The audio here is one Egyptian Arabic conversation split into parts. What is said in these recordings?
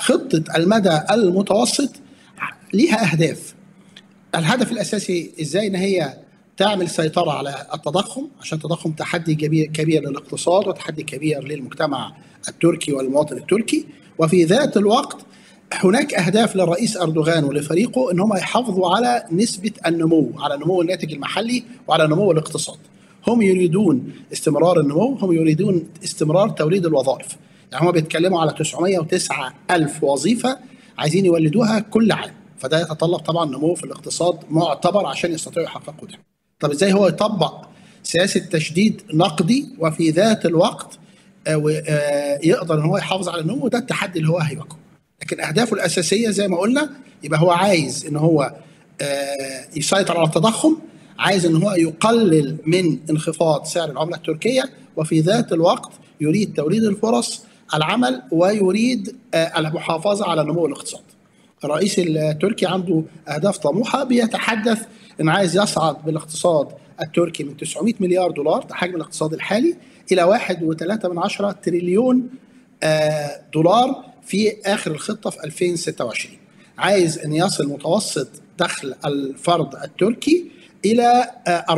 خطه المدى المتوسط ليها اهداف الهدف الاساسي ازاي ان هي تعمل سيطره على التضخم عشان التضخم تحدي كبير كبير للاقتصاد وتحدي كبير للمجتمع التركي والمواطن التركي وفي ذات الوقت هناك اهداف للرئيس اردوغان ولفريقه ان هم يحافظوا على نسبه النمو على نمو الناتج المحلي وعلى نمو الاقتصاد هم يريدون استمرار النمو هم يريدون استمرار توليد الوظائف يعني هم بيتكلموا على 909 ألف وظيفة عايزين يولدوها كل عام فده يتطلب طبعا نمو في الاقتصاد معتبر عشان يستطيعوا يحققوا ده طب ازاي هو يطبق سياسة تشديد نقدي وفي ذات الوقت يقدر ان هو يحافظ على النمو ده التحدي اللي هو هيواجهه لكن اهدافه الاساسيه زي ما قلنا يبقى هو عايز ان هو يسيطر على التضخم عايز ان هو يقلل من انخفاض سعر العمله التركيه وفي ذات الوقت يريد توليد الفرص العمل ويريد المحافظه على نمو الاقتصاد. الرئيس التركي عنده اهداف طموحه بيتحدث ان عايز يصعد بالاقتصاد التركي من 900 مليار دولار ده حجم الاقتصاد الحالي الى 1.3 تريليون دولار في اخر الخطه في 2026 عايز ان يصل متوسط دخل الفرد التركي الى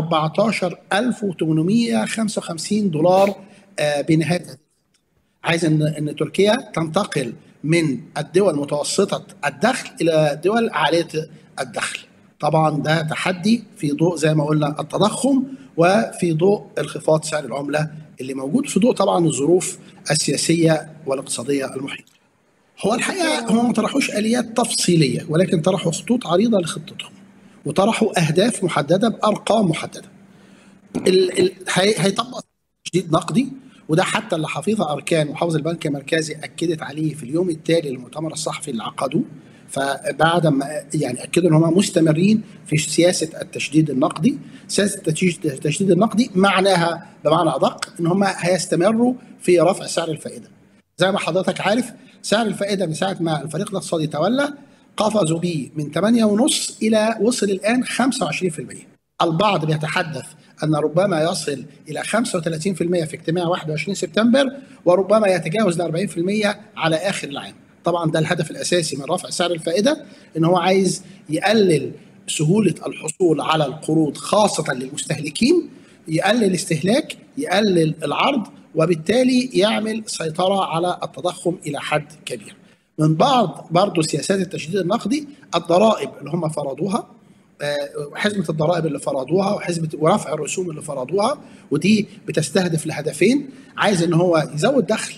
14855 دولار بنهايه عايز ان ان تركيا تنتقل من الدول متوسطه الدخل الى دول عاليه الدخل طبعا ده تحدي في ضوء زي ما قلنا التضخم وفي ضوء انخفاض سعر العمله اللي موجود في ضوء طبعا الظروف السياسيه والاقتصاديه المحيطه. هو الحقيقه هم ما طرحوش اليات تفصيليه ولكن طرحوا خطوط عريضه لخطتهم وطرحوا اهداف محدده بارقام محدده. ال ال هيطبق تشديد نقدي وده حتى اللي حفيظه اركان محافظ البنك المركزي اكدت عليه في اليوم التالي للمؤتمر الصحفي اللي عقدوه فبعد ما يعني اكدوا ان هم مستمرين في سياسه التشديد النقدي، سياسه التشديد النقدي معناها بمعنى ادق ان هم هيستمروا في رفع سعر الفائده. زي ما حضرتك عارف سعر الفائده من ساعه ما الفريق الاقتصادي تولى قفزوا بيه من 8.5 الى وصل الان 25%. البعض بيتحدث ان ربما يصل الى 35% في اجتماع 21 سبتمبر وربما يتجاوز ل 40% على اخر العام. طبعا ده الهدف الاساسي من رفع سعر الفائده ان هو عايز يقلل سهوله الحصول على القروض خاصه للمستهلكين يقلل الاستهلاك يقلل العرض وبالتالي يعمل سيطره على التضخم الى حد كبير. من بعض برضه سياسات التشديد النقدي الضرائب اللي هم فرضوها حزمه الضرائب اللي فرضوها وحزمه ورفع الرسوم اللي فرضوها ودي بتستهدف لهدفين عايز ان هو يزود دخل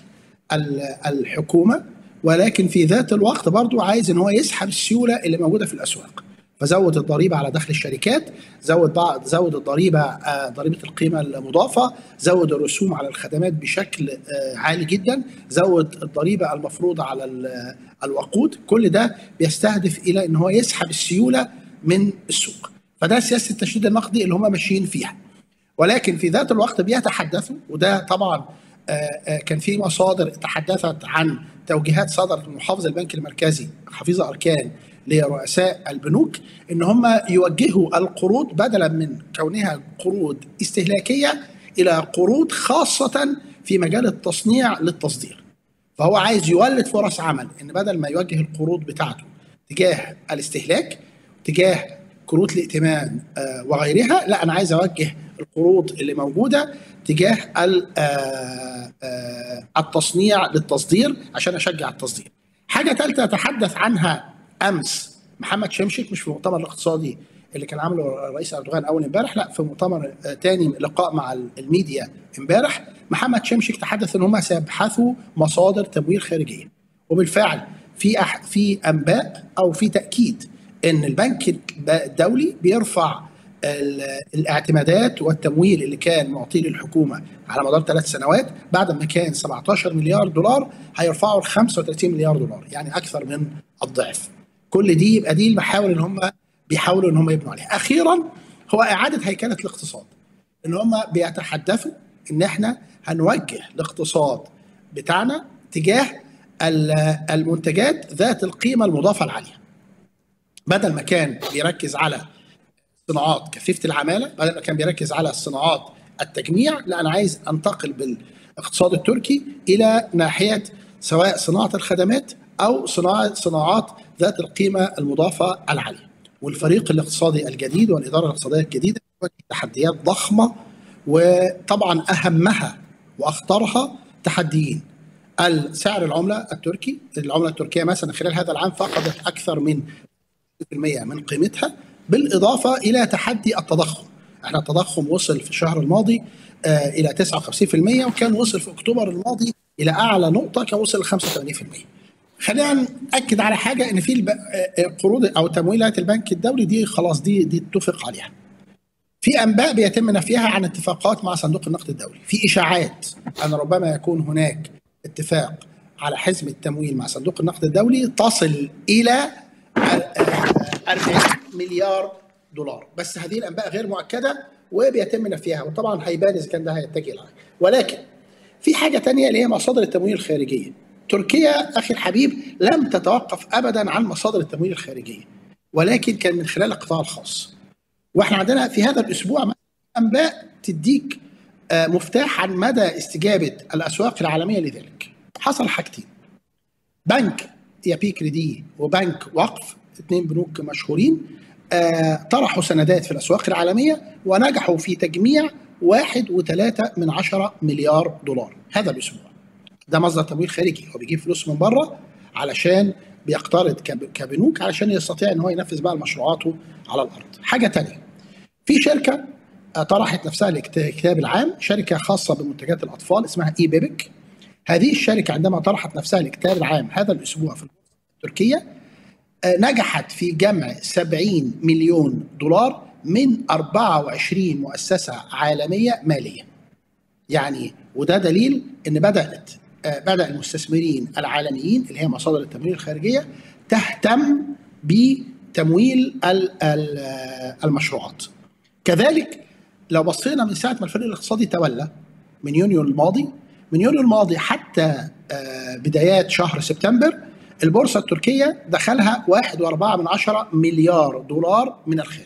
الحكومه ولكن في ذات الوقت برضه عايز ان هو يسحب السيوله اللي موجوده في الاسواق فزود الضريبه على دخل الشركات زود بعض زود الضريبه ضريبه القيمه المضافه زود الرسوم على الخدمات بشكل عالي جدا زود الضريبه المفروضه على الوقود كل ده بيستهدف الى ان هو يسحب السيوله من السوق فده سياسه التشديد النقدي اللي هم ماشيين فيها ولكن في ذات الوقت بيتحدثوا وده طبعا كان في مصادر تحدثت عن توجيهات صدرت من محافظ البنك المركزي حفيظه اركان لرؤساء البنوك ان هم يوجهوا القروض بدلا من كونها قروض استهلاكيه الى قروض خاصه في مجال التصنيع للتصدير. فهو عايز يولد فرص عمل ان بدل ما يوجه القروض بتاعته تجاه الاستهلاك تجاه كروت الائتمان وغيرها لا انا عايز اوجه القروض اللي موجوده تجاه التصنيع للتصدير عشان اشجع التصدير. حاجه ثالثه تحدث عنها امس محمد شمشك مش في المؤتمر الاقتصادي اللي كان عامله الرئيس اردوغان اول امبارح لا في مؤتمر تاني لقاء مع الميديا امبارح محمد شمشك تحدث ان هم سيبحثوا مصادر تمويل خارجيه وبالفعل في أح في انباء او في تاكيد ان البنك الدولي بيرفع الاعتمادات والتمويل اللي كان معطيه للحكومه على مدار ثلاث سنوات بعد ما كان 17 مليار دولار هيرفعوا ل 35 مليار دولار يعني اكثر من الضعف. كل دي يبقى دي المحاور اللي هم بيحاولوا ان هم يبنوا عليها. اخيرا هو اعاده هيكله الاقتصاد. ان هم بيتحدثوا ان احنا هنوجه الاقتصاد بتاعنا تجاه المنتجات ذات القيمه المضافه العاليه. بدل ما كان بيركز على صناعات كثيفه العماله بدل ما كان بيركز على صناعات التجميع لا انا عايز انتقل بالاقتصاد التركي الى ناحيه سواء صناعه الخدمات او صناعه صناعات ذات القيمه المضافه العاليه. والفريق الاقتصادي الجديد والاداره الاقتصاديه الجديده تحديات ضخمه وطبعا اهمها واخطرها تحديين سعر العمله التركي العمله التركيه مثلا خلال هذا العام فقدت اكثر من من قيمتها بالاضافه الى تحدي التضخم احنا التضخم وصل في الشهر الماضي آه الى 59% وكان وصل في اكتوبر الماضي الى اعلى نقطه كان وصل ل 85% خلينا ناكد على حاجه ان في قروض او تمويلات البنك الدولي دي خلاص دي دي اتفق عليها في انباء بيتم نفيها عن اتفاقات مع صندوق النقد الدولي في اشاعات ان ربما يكون هناك اتفاق على حزم التمويل مع صندوق النقد الدولي تصل الى 40 مليار دولار بس هذه الانباء غير مؤكده وبيتم نفيها وطبعا هيبان اذا كان ده هيتجه لها ولكن في حاجه تانية اللي هي مصادر التمويل الخارجيه تركيا اخي الحبيب لم تتوقف ابدا عن مصادر التمويل الخارجيه ولكن كان من خلال القطاع الخاص واحنا عندنا في هذا الاسبوع انباء تديك مفتاح عن مدى استجابه الاسواق العالميه لذلك حصل حاجتين بنك يابي كريدي وبنك وقف اثنين بنوك مشهورين طرحوا سندات في الاسواق العالميه ونجحوا في تجميع واحد وثلاثة من عشرة مليار دولار هذا الأسبوع ده مصدر تمويل خارجي هو بيجيب فلوس من بره علشان بيقترض كبنوك علشان يستطيع ان هو ينفذ بقى مشروعاته على الارض حاجه تانية في شركه طرحت نفسها الكتاب العام شركه خاصه بمنتجات الاطفال اسمها اي بيبك هذه الشركه عندما طرحت نفسها الكتاب العام هذا الاسبوع في تركيا نجحت في جمع 70 مليون دولار من 24 مؤسسه عالميه ماليه يعني وده دليل ان بدات بدا المستثمرين العالميين اللي هي مصادر التمويل الخارجيه تهتم بتمويل المشروعات. كذلك لو بصينا من ساعه ما الفريق الاقتصادي تولى من يونيو الماضي من يونيو الماضي حتى بدايات شهر سبتمبر البورصه التركيه دخلها 1.4 من عشرة مليار دولار من الخارج.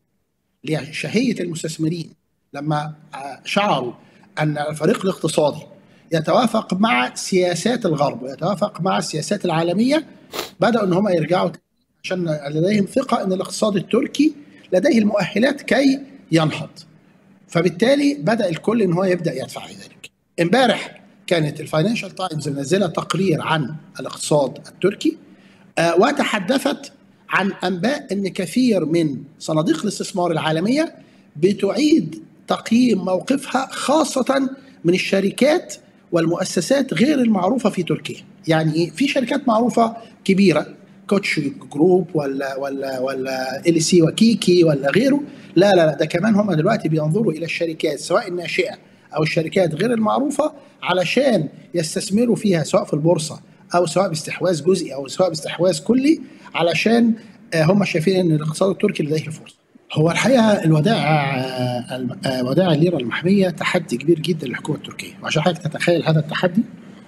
شهيه المستثمرين لما شعروا ان الفريق الاقتصادي يتوافق مع سياسات الغرب ويتوافق مع السياسات العالميه بداوا ان هم يرجعوا عشان لديهم ثقه ان الاقتصاد التركي لديه المؤهلات كي ينهض فبالتالي بدا الكل ان هو يبدا يدفع ذلك امبارح كانت الفاينانشال تايمز منزله تقرير عن الاقتصاد التركي آه وتحدثت عن انباء ان كثير من صناديق الاستثمار العالميه بتعيد تقييم موقفها خاصه من الشركات والمؤسسات غير المعروفه في تركيا يعني ايه في شركات معروفه كبيره كوتش جروب ولا ولا ولا ال سي وكيكي ولا غيره لا لا لا ده كمان هم دلوقتي بينظروا الى الشركات سواء الناشئه او الشركات غير المعروفه علشان يستثمروا فيها سواء في البورصه او سواء باستحواذ جزئي او سواء باستحواذ كلي علشان هم شايفين ان الاقتصاد التركي لديه الفرصه. هو الحقيقه الودائع ودائع الليره المحميه تحدي كبير جدا للحكومه التركيه وعشان حضرتك تتخيل هذا التحدي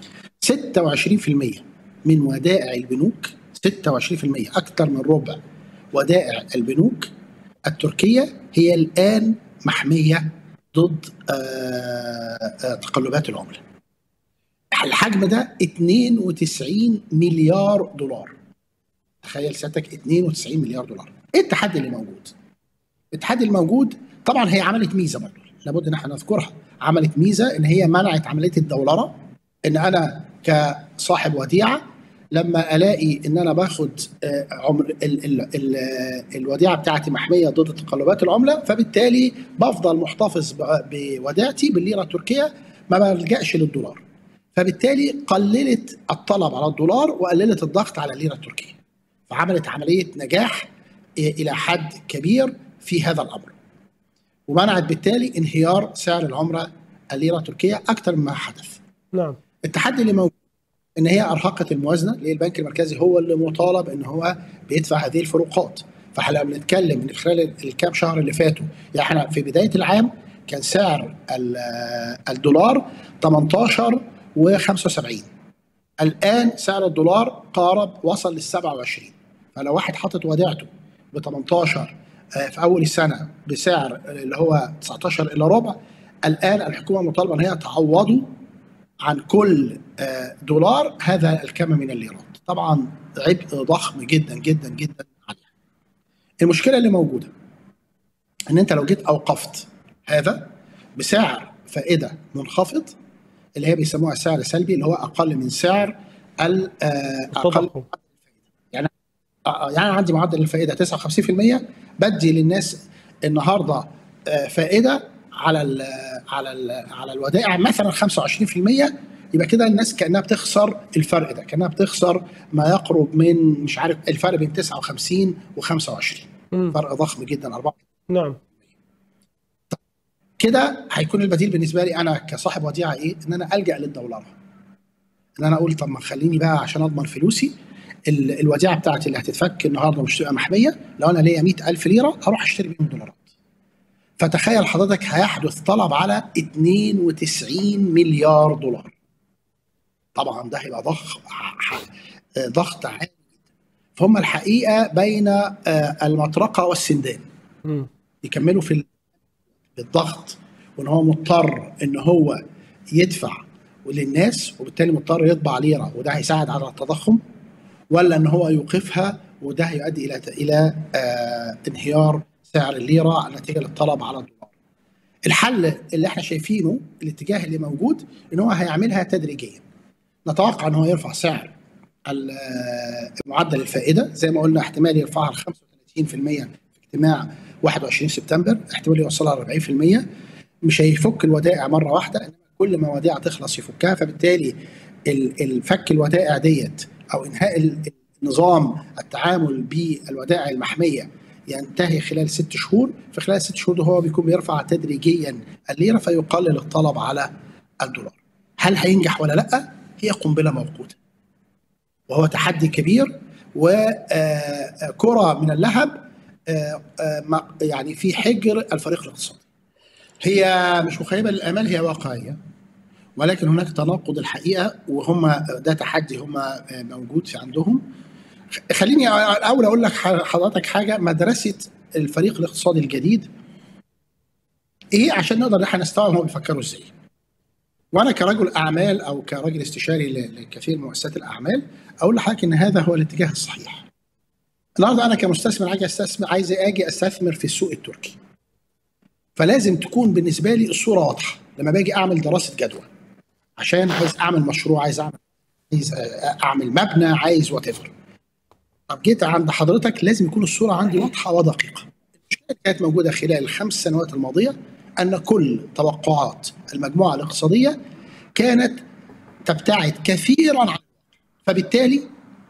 26% من ودائع البنوك 26% اكثر من ربع ودائع البنوك التركيه هي الان محميه ضد تقلبات العمله. الحجم ده 92 مليار دولار. تخيل سيادتك 92 مليار دولار. ايه التحدي اللي موجود؟ التحدي الموجود طبعا هي عملت ميزه برضه لابد ان احنا نذكرها عملت ميزه ان هي منعت عمليه الدولره ان انا كصاحب وديعه لما الاقي ان انا باخد عمر ال ال ال الوديعه بتاعتي محميه ضد تقلبات العمله فبالتالي بفضل محتفظ بوديعتي بالليره التركيه ما بلجاش للدولار فبالتالي قللت الطلب على الدولار وقللت الضغط على الليره التركيه فعملت عمليه نجاح الى حد كبير في هذا الامر ومنعت بالتالي انهيار سعر العمله الليره التركيه اكثر مما حدث نعم التحدي اللي موجود ان هي ارهقت الموازنه ليه البنك المركزي هو اللي مطالب ان هو بيدفع هذه الفروقات فاحنا بنتكلم من خلال الكام شهر اللي فاتوا يعني احنا في بدايه العام كان سعر الدولار 18 و75 الان سعر الدولار قارب وصل لل 27 فلو واحد حاطط وديعته ب 18 في اول السنه بسعر اللي هو 19 الا ربع الان الحكومه مطالبه ان هي تعوضه عن كل دولار هذا الكم من الليرات طبعا عبء ضخم جدا جدا جدا عليها المشكله اللي موجوده ان انت لو جيت اوقفت هذا بسعر فائده منخفض اللي هي بيسموها سعر سلبي اللي هو اقل من سعر ال آه، اقل التضخم يعني آه، يعني عندي معدل الفائده 59% بدي للناس النهارده آه، فائده على ال على ال على الودائع مثلا 25% يبقى كده الناس كانها بتخسر الفرق ده كانها بتخسر ما يقرب من مش عارف الفرق بين 59 و25 مم. فرق ضخم جدا 4 نعم كده هيكون البديل بالنسبه لي انا كصاحب وديعه ايه؟ ان انا الجا للدولار. ان انا اقول طب ما خليني بقى عشان اضمن فلوسي ال- الوديعه بتاعتي اللي هتتفك النهارده مش تبقى محميه لو انا ليا 100000 ليره هروح اشتري بيهم دولارات. فتخيل حضرتك هيحدث طلب على 92 مليار دولار. طبعا ده هيبقى ضخ ح- ضغط عالي جدا. فهم الحقيقه بين آه، المطرقه والسندان. مم. يكملوا في الضغط وان هو مضطر ان هو يدفع للناس وبالتالي مضطر يطبع ليره وده هيساعد على التضخم ولا ان هو يوقفها وده هيؤدي الى الى آه انهيار سعر الليره نتيجه للطلب على الدولار. الحل اللي احنا شايفينه الاتجاه اللي موجود ان هو هيعملها تدريجيا. نتوقع ان هو يرفع سعر ال- آه، معدل الفائده زي ما قلنا احتمال يرفعها ل 35% في اجتماع 21 سبتمبر احتمال يوصلها ل 40% مش هيفك الودائع مره واحده انما كل ما وديعه تخلص يفكها فبالتالي ال- الفك الودائع ديت او انهاء ال- النظام التعامل بالودائع المحميه ينتهي خلال ست شهور في خلال الست شهور ده هو بيكون بيرفع تدريجيا الليره فيقلل الطلب على الدولار هل هينجح ولا لا هي قنبله موقوته وهو تحدي كبير وكرة من اللهب آه، آه، ما- يعني في حجر الفريق الاقتصادي هي مش مخيبة للآمال هي واقعية ولكن هناك تناقض الحقيقة وهم ده تحدي هم آه، موجود في عندهم خليني الأول أقول لك حضرتك حاجة مدرسة الفريق الاقتصادي الجديد إيه عشان نقدر احنا نستوعب هم بيفكروا إزاي وانا كرجل اعمال او كراجل استشاري ل- لكثير من مؤسسات الاعمال اقول لحضرتك ان هذا هو الاتجاه الصحيح. النهارده انا كمستثمر عايز استثمر عايز اجي استثمر في السوق التركي. فلازم تكون بالنسبه لي الصوره واضحه لما باجي اعمل دراسه جدوى. عشان عايز اعمل مشروع عايز اعمل عايز اعمل مبنى عايز وات طب جيت عند حضرتك لازم يكون الصوره عندي واضحه ودقيقه. المشكله اللي كانت موجوده خلال الخمس سنوات الماضيه ان كل توقعات المجموعه الاقتصاديه كانت تبتعد كثيرا عن فبالتالي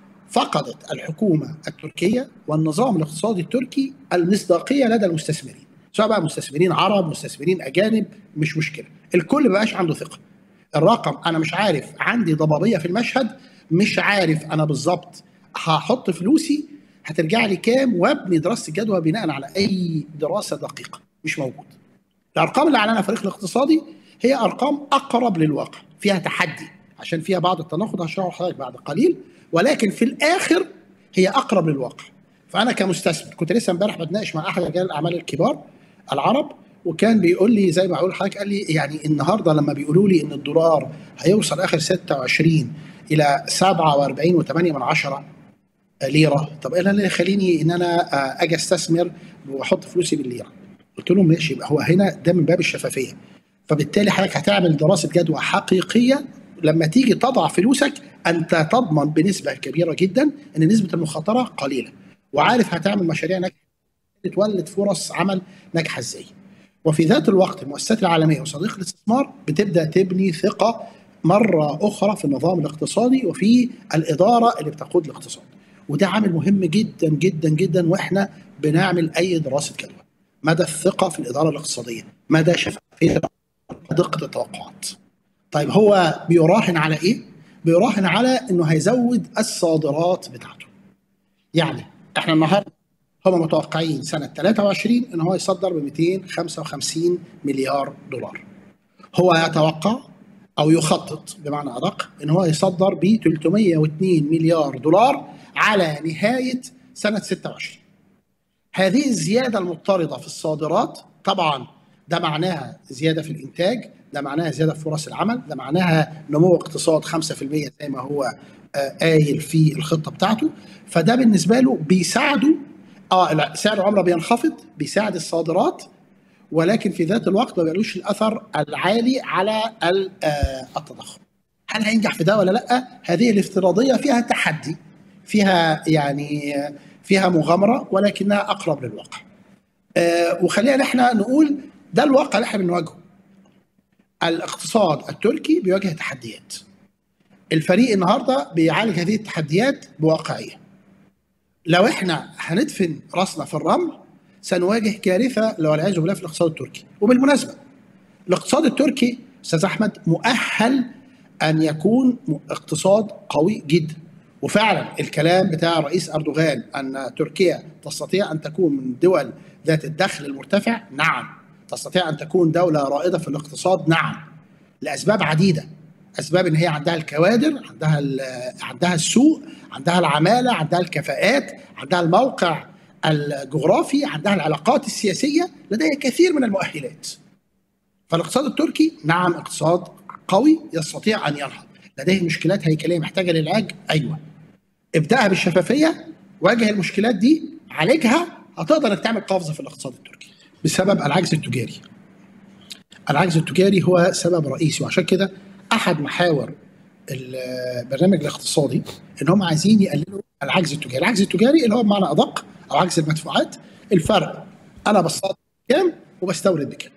فقدت الحكومه التركيه والنظام الاقتصادي التركي المصداقيه لدى المستثمرين سواء بقى مستثمرين عرب مستثمرين اجانب مش مشكله الكل ما بقاش عنده ثقه الرقم انا مش عارف عندي ضبابيه في المشهد مش عارف انا بالظبط هحط فلوسي هترجع لي كام وابني دراسه الجدوى بناء على اي دراسه دقيقه مش موجود الارقام اللي اعلنها الفريق الاقتصادي هي ارقام اقرب للواقع فيها تحدي عشان فيها بعض التناقض هشرحه لحضرتك بعد قليل ولكن في الاخر هي اقرب للواقع فانا كمستثمر كنت لسه امبارح بتناقش مع احد رجال الاعمال الكبار العرب وكان بيقول لي زي ما اقول لحضرتك قال لي يعني النهارده لما بيقولوا لي ان الدولار هيوصل اخر 26 الى 47.8 من عشرة ليره طب ايه اللي يخليني ان انا اجي استثمر واحط فلوسي بالليره قلت لهم ماشي يبقى هو هنا ده من باب الشفافيه فبالتالي حضرتك هتعمل دراسه جدوى حقيقيه لما تيجي تضع فلوسك انت تضمن بنسبه كبيره جدا ان نسبه المخاطره قليله وعارف هتعمل مشاريع ناجحه تولد فرص عمل ناجحه ازاي وفي ذات الوقت المؤسسات العالميه وصناديق الاستثمار بتبدا تبني ثقه مره اخرى في النظام الاقتصادي وفي الاداره اللي بتقود الاقتصاد وده عامل مهم جدا جدا جدا واحنا بنعمل اي دراسه جدوى مدى الثقه في الاداره الاقتصاديه مدى شفافيه دقه التوقعات طيب هو بيراهن على ايه بيراهن على انه هيزود الصادرات بتاعته يعني احنا النهارده هم متوقعين سنه 23 ان هو يصدر ب 255 مليار دولار هو يتوقع او يخطط بمعنى ادق ان هو يصدر ب 302 مليار دولار على نهايه سنه 26 هذه الزياده المضطرده في الصادرات طبعا ده معناها زياده في الانتاج ده معناها زياده في فرص العمل ده معناها نمو اقتصاد 5% زي ما هو قايل في الخطه بتاعته فده بالنسبه له بيساعده اه سعر العمله بينخفض بيساعد الصادرات ولكن في ذات الوقت ما بيقولوش الاثر العالي على التضخم هل هينجح في ده ولا لا هذه الافتراضيه فيها تحدي فيها يعني فيها مغامره ولكنها اقرب للواقع آه وخلينا احنا نقول ده الواقع اللي احنا بنواجهه الاقتصاد التركي بيواجه تحديات الفريق النهارده بيعالج هذه التحديات بواقعيه لو احنا هندفن راسنا في الرمل سنواجه كارثه لو والعياذ بالله في الاقتصاد التركي وبالمناسبه الاقتصاد التركي استاذ احمد مؤهل ان يكون اقتصاد قوي جدا وفعلا الكلام بتاع الرئيس اردوغان ان تركيا تستطيع ان تكون من الدول ذات الدخل المرتفع نعم تستطيع ان تكون دوله رائده في الاقتصاد نعم لاسباب عديده اسباب ان هي عندها الكوادر عندها عندها السوق عندها العماله عندها الكفاءات عندها الموقع الجغرافي عندها العلاقات السياسيه لديها كثير من المؤهلات فالاقتصاد التركي نعم اقتصاد قوي يستطيع ان ينهض لديه مشكلات هيكليه محتاجه للعلاج ايوه ابداها بالشفافيه واجه المشكلات دي عالجها هتقدر انك تعمل قفزه في الاقتصاد التركي بسبب العجز التجاري العجز التجاري هو سبب رئيسي وعشان كده احد محاور البرنامج الاقتصادي ان هم عايزين يقللوا العجز التجاري، العجز التجاري اللي هو بمعنى ادق او عجز المدفوعات الفرق انا بصادر بكام وبستورد بكام.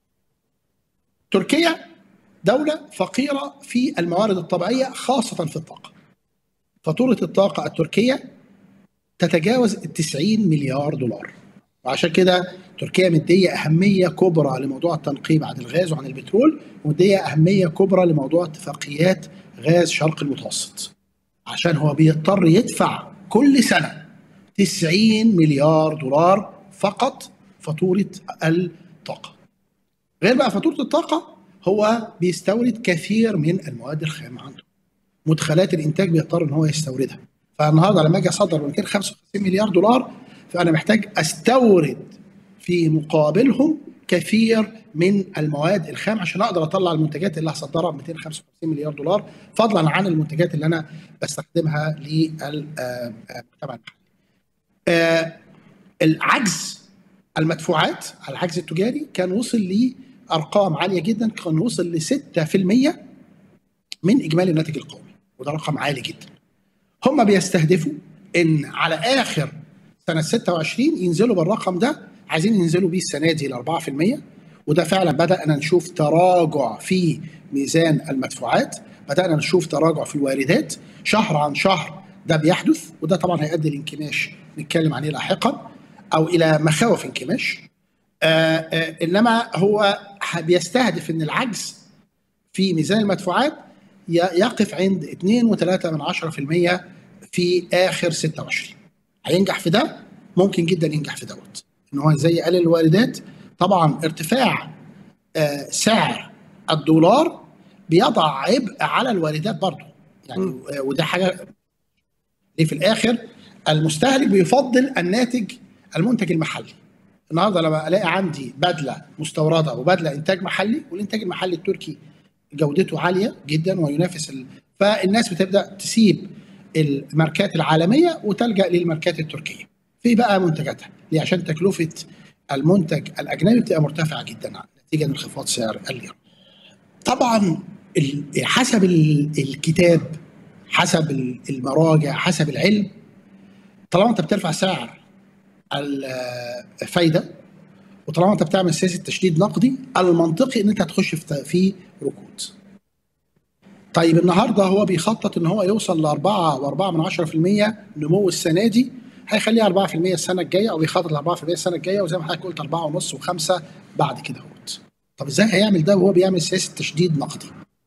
تركيا دولة فقيرة في الموارد الطبيعية خاصة في الطاقة. فاتورة الطاقة التركية تتجاوز ال 90 مليار دولار. وعشان كده تركيا مديه اهميه كبرى لموضوع التنقيب عن الغاز وعن البترول ومديه اهميه كبرى لموضوع اتفاقيات غاز شرق المتوسط عشان هو بيضطر يدفع كل سنه 90 مليار دولار فقط فاتوره الطاقه غير بقى فاتوره الطاقه هو بيستورد كثير من المواد الخام عنده مدخلات الانتاج بيضطر ان هو يستوردها فالنهارده لما اجي اصدر 255 مليار دولار فانا محتاج استورد في مقابلهم كثير من المواد الخام عشان اقدر اطلع المنتجات اللي هصدرها ب 255 مليار دولار فضلا عن المنتجات اللي انا بستخدمها للمجتمع المحلي. العجز المدفوعات العجز التجاري كان وصل لارقام عاليه جدا كان وصل ل 6% من اجمالي الناتج القومي وده رقم عالي جدا. هم بيستهدفوا ان على اخر سنه 26 ينزلوا بالرقم ده عايزين ينزلوا بيه السنه دي ل 4% وده فعلا بدانا نشوف تراجع في ميزان المدفوعات بدانا نشوف تراجع في الواردات شهر عن شهر ده بيحدث وده طبعا هيؤدي لانكماش نتكلم عليه لاحقا او الى مخاوف انكماش آآ آآ انما هو بيستهدف ان العجز في ميزان المدفوعات يقف عند 2.3% في اخر 26 هينجح في ده ممكن جدا ينجح في دوت ان هو ازاي يقلل الواردات طبعا ارتفاع آه سعر الدولار بيضع عبء على الواردات برضه يعني م. وده حاجه ليه في الاخر المستهلك بيفضل الناتج المنتج المحلي النهارده لما الاقي عندي بدله مستورده وبدله انتاج محلي والانتاج المحلي التركي جودته عاليه جدا وينافس ال... فالناس بتبدا تسيب الماركات العالميه وتلجا للماركات التركيه في بقى منتجاتها ليه عشان تكلفه المنتج الاجنبي بتبقى مرتفعه جدا نتيجه انخفاض سعر الليره طبعا حسب الكتاب حسب المراجع حسب العلم طالما انت بترفع سعر الفايده وطالما انت بتعمل سياسه تشديد نقدي المنطقي ان انت هتخش في ركود طيب النهارده هو بيخطط ان هو يوصل ل 4 و4 من 10% نمو السنه دي هيخليها 4% السنه الجايه او بيخطط ل 4% السنه الجايه وزي ما حضرتك قلت 4.5 و5 بعد كده اهوت. طب ازاي هيعمل ده وهو بيعمل سياسه تشديد نقدي؟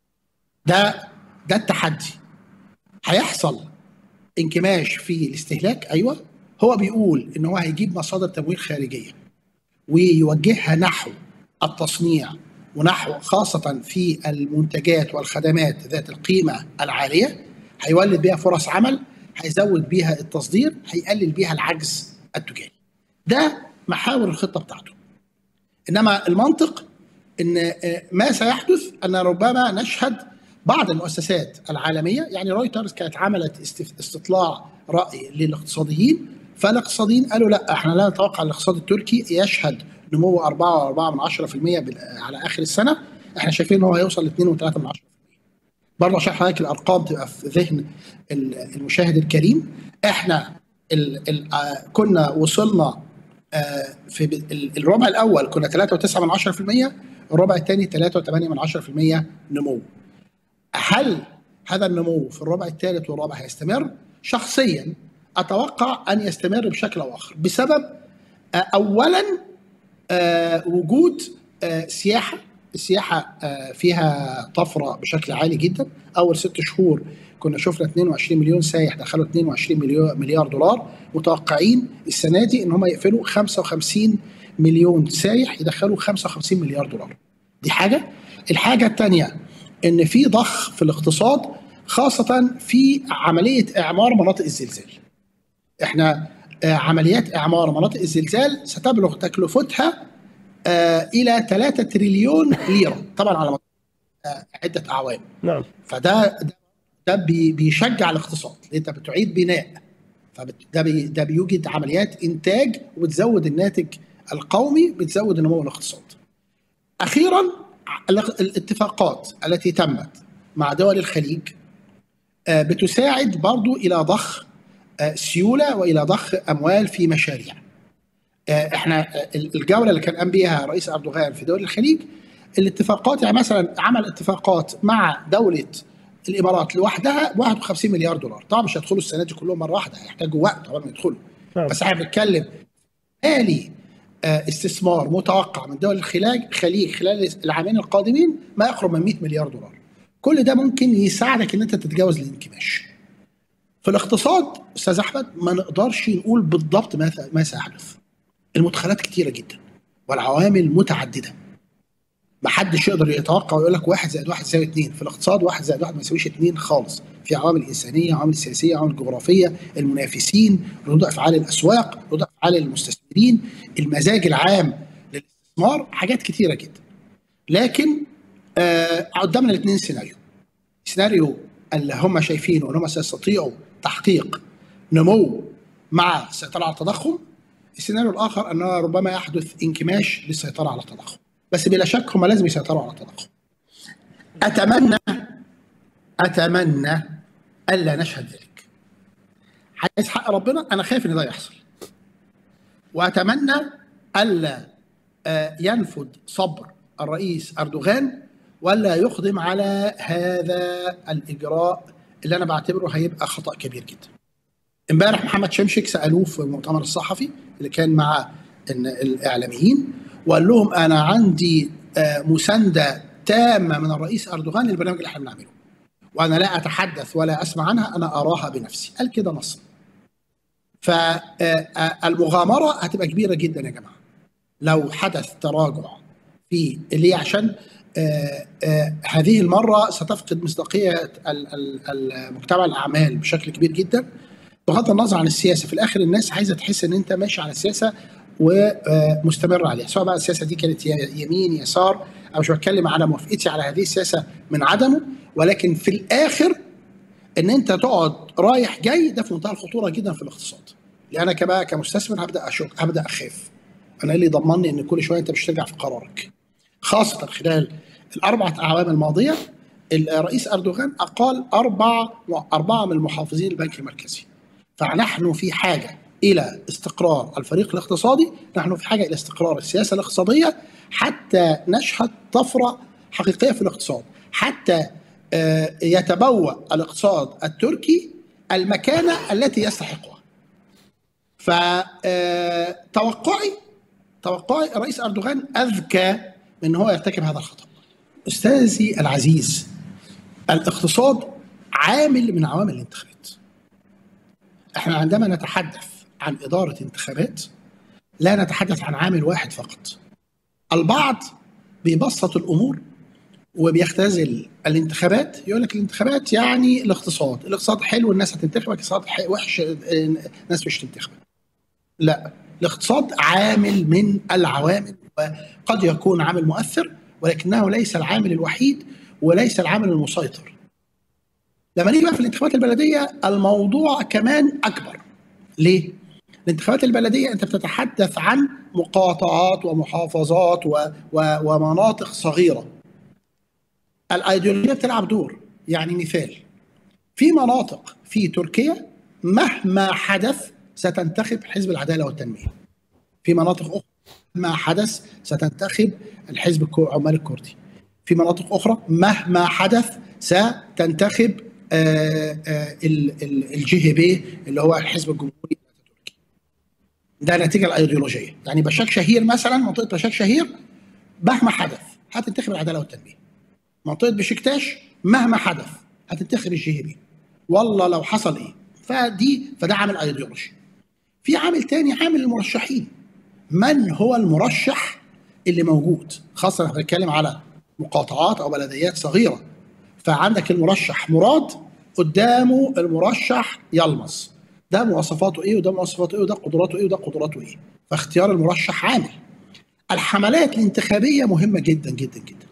ده ده التحدي. هيحصل انكماش في الاستهلاك ايوه هو بيقول ان هو هيجيب مصادر تمويل خارجيه ويوجهها نحو التصنيع ونحو خاصة في المنتجات والخدمات ذات القيمة العالية هيولد بها فرص عمل هيزود بيها التصدير هيقلل بيها العجز التجاري ده محاور الخطة بتاعته إنما المنطق إن ما سيحدث أن ربما نشهد بعض المؤسسات العالميه يعني رويترز كانت عملت استطلاع راي للاقتصاديين فالاقتصاديين قالوا لا احنا لا نتوقع الاقتصاد التركي يشهد نمو 4.4 من 10% على اخر السنه احنا شايفين ان هو هيوصل ل 2.3 من 10% برضه عشان حضرتك الارقام تبقى في ذهن المشاهد الكريم احنا ال ال كنا وصلنا في الربع الاول كنا 3.9 من 10% الربع الثاني 3.8 من 10% نمو هل هذا النمو في الربع الثالث والرابع هيستمر؟ شخصيا اتوقع ان يستمر بشكل او اخر بسبب اولا وجود سياحه السياحه فيها طفره بشكل عالي جدا اول ست شهور كنا شفنا 22 مليون سايح دخلوا 22 مليون مليار دولار متوقعين السنه دي ان هم يقفلوا 55 مليون سايح يدخلوا 55 مليار دولار دي حاجه الحاجه الثانيه ان في ضخ في الاقتصاد خاصه في عمليه اعمار مناطق الزلزال احنا عمليات اعمار مناطق الزلزال ستبلغ تكلفتها الى 3 تريليون ليره طبعا على عده اعوام نعم فده ده بيشجع الاقتصاد انت بتعيد بناء فده بي ده بيوجد عمليات انتاج وبتزود الناتج القومي بتزود النمو الاقتصاد. اخيرا الاتفاقات التي تمت مع دول الخليج بتساعد برضو الى ضخ سيوله والى ضخ اموال في مشاريع. احنا الجوله اللي كان قام بها رئيس اردوغان في دول الخليج الاتفاقات يعني مثلا عمل اتفاقات مع دوله الامارات لوحدها 51 مليار دولار طبعا مش هيدخلوا السنه دي كلهم مره واحده هيحتاجوا وقت قبل ما يدخلوا نعم. بس احنا بنتكلم آلي استثمار متوقع من دول الخليج خليج خلال العامين القادمين ما يقرب من 100 مليار دولار كل ده ممكن يساعدك ان انت تتجاوز الانكماش في الاقتصاد استاذ احمد ما نقدرش نقول بالضبط ما سيحدث المدخلات كتيره جدا والعوامل متعدده ما حدش يقدر يتوقع ويقول لك واحد زائد واحد يساوي اثنين في الاقتصاد واحد زائد واحد ما يساويش اثنين خالص في عوامل انسانيه عوامل سياسيه عوامل جغرافيه المنافسين ردود افعال الاسواق ردود افعال المستثمرين المزاج العام للاستثمار حاجات كتيره جدا لكن آه قدامنا الاثنين سيناريو سيناريو اللي هم شايفينه ان هم سيستطيعوا تحقيق نمو مع السيطره على التضخم السيناريو الاخر انه ربما يحدث انكماش للسيطره على التضخم بس بلا شك هم لازم يسيطروا على التضخم اتمنى اتمنى الا نشهد ذلك عايز حق ربنا انا خايف ان ده يحصل واتمنى الا ينفذ صبر الرئيس اردوغان ولا يقدم على هذا الاجراء اللي انا بعتبره هيبقى خطا كبير جدا امبارح محمد شمشك سالوه في المؤتمر الصحفي اللي كان مع الاعلاميين وقال لهم انا عندي مسانده تامه من الرئيس اردوغان للبرنامج اللي احنا بنعمله وانا لا اتحدث ولا اسمع عنها انا اراها بنفسي قال كده نصا فالمغامره هتبقى كبيره جدا يا جماعه لو حدث تراجع في اللي عشان آآ آآ هذه المره ستفقد مصداقيه المجتمع الاعمال بشكل كبير جدا بغض النظر عن السياسه في الاخر الناس عايزه تحس ان انت ماشي على السياسه ومستمر عليها سواء بقى السياسه دي كانت يمين يسار انا مش بتكلم على موافقتي على هذه السياسه من عدمه ولكن في الاخر ان انت تقعد رايح جاي ده في منتهى الخطوره جدا في الاقتصاد لان انا كبقى كمستثمر هبدا اشك هبدا اخاف انا اللي ضمني ان كل شويه انت مش ترجع في قرارك خاصه خلال الاربعه اعوام الماضيه الرئيس اردوغان اقال اربع اربعه من محافظين البنك المركزي فنحن في حاجه الى استقرار الفريق الاقتصادي نحن في حاجه الى استقرار السياسه الاقتصاديه حتى نشهد طفره حقيقيه في الاقتصاد حتى يتبوأ الاقتصاد التركي المكانه التي يستحقها فتوقعي توقعي الرئيس اردوغان اذكى من هو يرتكب هذا الخطا استاذي العزيز الاقتصاد عامل من عوامل الانتخابات احنا عندما نتحدث عن إدارة انتخابات لا نتحدث عن عامل واحد فقط البعض بيبسط الأمور وبيختزل الانتخابات يقول لك الانتخابات يعني الاقتصاد الاقتصاد حلو الناس هتنتخبك الاقتصاد وحش الناس مش تنتخبك لا الاقتصاد عامل من العوامل وقد يكون عامل مؤثر ولكنه ليس العامل الوحيد وليس العامل المسيطر لما نيجي بقى في الانتخابات البلديه الموضوع كمان اكبر ليه؟ الانتخابات البلديه انت بتتحدث عن مقاطعات ومحافظات و... و... ومناطق صغيره الايديولوجيه بتلعب دور يعني مثال في مناطق في تركيا مهما حدث ستنتخب حزب العداله والتنميه في مناطق اخرى مهما حدث ستنتخب الحزب العمال الكردي في مناطق اخرى مهما حدث ستنتخب الجي هي بي اللي هو الحزب الجمهوري التركي ده نتيجه الايديولوجيه يعني بشاك شهير مثلا منطقه بشاك شهير مهما حدث هتنتخب العداله والتنميه منطقه بشكتاش مهما حدث هتنتخب الجي هي بي والله لو حصل ايه فدي فده عامل ايديولوجي في عامل تاني عامل المرشحين من هو المرشح اللي موجود خاصه احنا بنتكلم على مقاطعات او بلديات صغيره فعندك المرشح مراد قدامه المرشح يلمس ده مواصفاته ايه وده مواصفاته ايه وده قدراته ايه وده قدراته ايه فاختيار المرشح عامل الحملات الانتخابيه مهمه جدا جدا جدا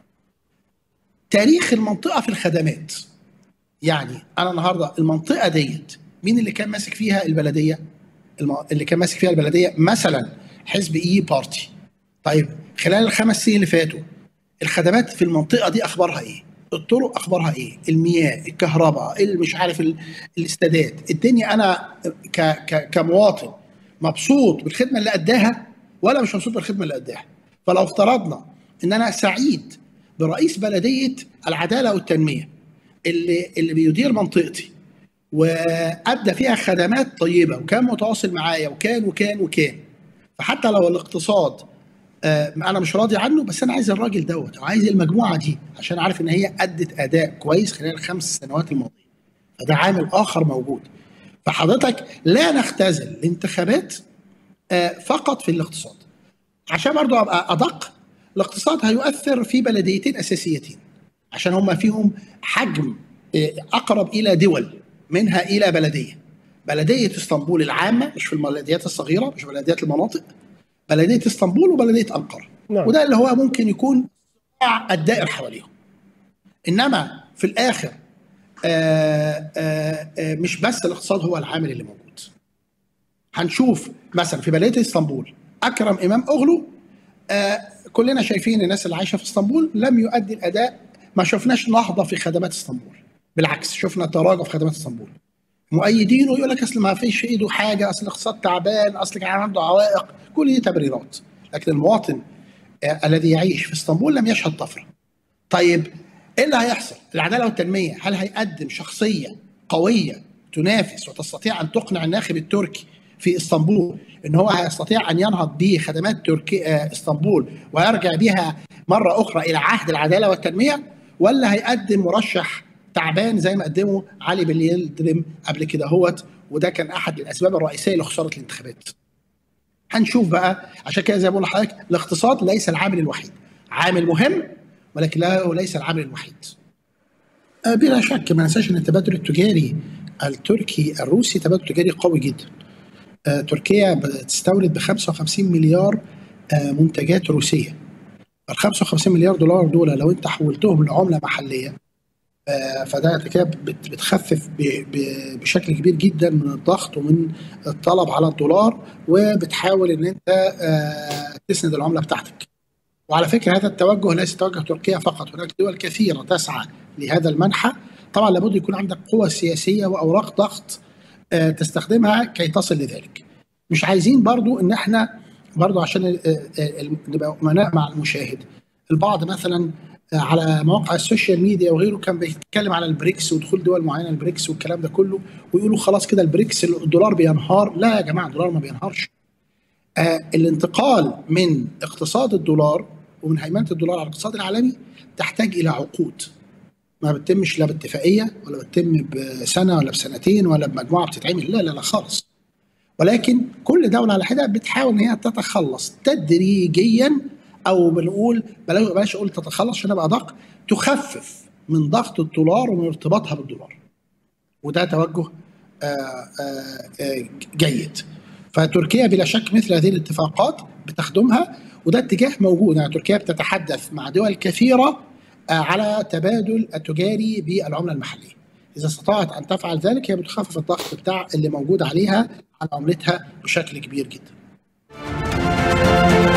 تاريخ المنطقه في الخدمات يعني انا النهارده المنطقه ديت مين اللي كان ماسك فيها البلديه اللي كان ماسك فيها البلديه مثلا حزب اي بارتي طيب خلال الخمس سنين اللي فاتوا الخدمات في المنطقه دي اخبارها ايه الطرق اخبارها ايه المياه الكهرباء مش عارف الاستادات الدنيا انا ك ك كمواطن مبسوط بالخدمه اللي اداها ولا مش مبسوط بالخدمه اللي اداها فلو افترضنا ان انا سعيد برئيس بلديه العداله والتنميه اللي اللي بيدير منطقتي وادى فيها خدمات طيبه وكان متواصل معايا وكان وكان وكان فحتى لو الاقتصاد آه انا مش راضي عنه بس انا عايز الراجل دوت وعايز المجموعه دي عشان عارف ان هي ادت اداء كويس خلال الخمس سنوات الماضيه فده عامل اخر موجود فحضرتك لا نختزل الانتخابات آه فقط في الاقتصاد عشان برضو ابقى ادق الاقتصاد هيؤثر في بلديتين اساسيتين عشان هم فيهم حجم آه اقرب الى دول منها الى بلديه بلديه اسطنبول العامه مش في البلديات الصغيره مش في بلديات المناطق بلديه اسطنبول وبلديه انقره نعم. وده اللي هو ممكن يكون الدائر حواليهم انما في الاخر آآ آآ مش بس الاقتصاد هو العامل اللي موجود هنشوف مثلا في بلديه اسطنبول اكرم امام اغلو كلنا شايفين الناس اللي عايشه في اسطنبول لم يؤدي الاداء ما شفناش نهضه في خدمات اسطنبول بالعكس شفنا تراجع في خدمات اسطنبول مؤيدينه يقول لك اصل ما فيش في ايده حاجه اصل الاقتصاد تعبان اصل كان عنده عوائق كل دي تبريرات لكن المواطن آه الذي يعيش في اسطنبول لم يشهد طفره طيب ايه اللي هيحصل العداله والتنميه هل هيقدم شخصيه قويه تنافس وتستطيع ان تقنع الناخب التركي في اسطنبول ان هو هيستطيع ان ينهض بخدمات تركي آه اسطنبول ويرجع بها مره اخرى الى عهد العداله والتنميه ولا هيقدم مرشح تعبان زي ما قدمه علي بن يلدرم قبل كده هوت وده كان احد الاسباب الرئيسيه لخساره الانتخابات. هنشوف بقى عشان كده زي ما بقول لحضرتك الاقتصاد ليس العامل الوحيد، عامل مهم ولكن لا ليس العامل الوحيد. بلا شك ما ننساش ان التبادل التجاري التركي الروسي تبادل تجاري قوي جدا. تركيا بتستورد ب 55 مليار منتجات روسيه. ال 55 مليار دولار دول لو انت حولتهم لعمله محليه فده كده بتخفف بشكل كبير جدا من الضغط ومن الطلب على الدولار وبتحاول ان انت تسند العمله بتاعتك. وعلى فكره هذا التوجه ليس توجه تركيا فقط هناك دول كثيره تسعى لهذا المنحى طبعا لابد يكون عندك قوة سياسية وأوراق ضغط تستخدمها كي تصل لذلك مش عايزين برضو ان احنا برضو عشان نبقى امناء مع المشاهد البعض مثلا على مواقع السوشيال ميديا وغيره كان بيتكلم على البريكس ودخول دول معينه البريكس والكلام ده كله ويقولوا خلاص كده البريكس الدولار بينهار لا يا جماعه الدولار ما بينهارش آه الانتقال من اقتصاد الدولار ومن هيمنه الدولار على الاقتصاد العالمي تحتاج الى عقود ما بتتمش لا باتفاقيه ولا بتتم بسنه ولا بسنتين ولا بمجموعه بتتعمل لا لا لا خالص ولكن كل دوله على حده بتحاول ان هي تتخلص تدريجيا او بنقول بلاش اقول تتخلص عشان ابقى ادق تخفف من ضغط الدولار ومن ارتباطها بالدولار وده توجه آآ آآ جيد فتركيا بلا شك مثل هذه الاتفاقات بتخدمها وده اتجاه موجود يعني تركيا بتتحدث مع دول كثيره على تبادل التجاري بالعمله المحليه اذا استطاعت ان تفعل ذلك هي بتخفف الضغط بتاع اللي موجود عليها على عملتها بشكل كبير جدا